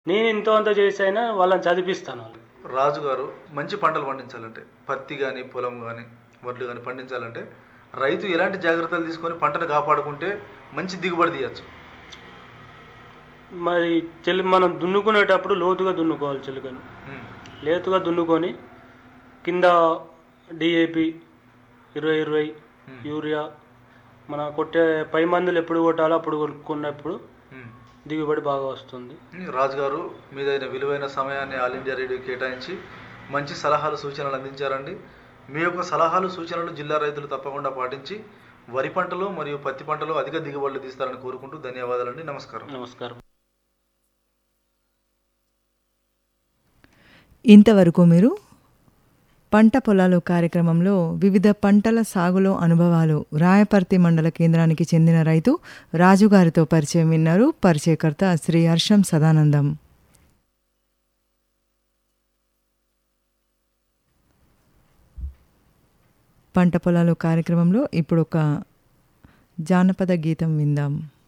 నేను ఎంతో అంత చేసి అయినా వాళ్ళని చదివిస్తాను వాళ్ళు రాజు గారు మంచి పంటలు పండించాలంటే పత్తి కానీ పొలం కానీ వడ్లు కానీ పండించాలంటే రైతు ఎలాంటి జాగ్రత్తలు తీసుకొని పంటను కాపాడుకుంటే మంచి దిగుబడి తీయచ్చు మరి చెల్లి మనం దున్నుకునేటప్పుడు లోతుగా దున్నుకోవాలి చెలుకని లేతుగా దున్నుకొని కింద డిఏపి ఇరవై ఇరవై యూరియా మన కొట్టే పై మందులు ఎప్పుడు కొట్టాలో అప్పుడు కొనుక్కున్నప్పుడు దిగుబడి బాగా వస్తుంది రాజు గారు మీదైన విలువైన సమయాన్ని ఆల్ ఇండియా రేడియో కేటాయించి మంచి సలహాలు సూచనలు అందించారండి మీ యొక్క సలహాలు సూచనలు జిల్లా రైతులు తప్పకుండా పాటించి వరి పంటలో మరియు పత్తి పంటలో అధిక దిగుబడులు తీస్తారని కోరుకుంటూ ధన్యవాదాలండి నమస్కారం నమస్కారం ఇంతవరకు మీరు పంట పొలాలు కార్యక్రమంలో వివిధ పంటల సాగులో అనుభవాలు రాయపర్తి మండల కేంద్రానికి చెందిన రైతు రాజుగారితో పరిచయం విన్నారు పరిచయకర్త శ్రీ హర్షం సదానందం పంట పొలాలు కార్యక్రమంలో ఇప్పుడు ఒక జానపద గీతం విందాం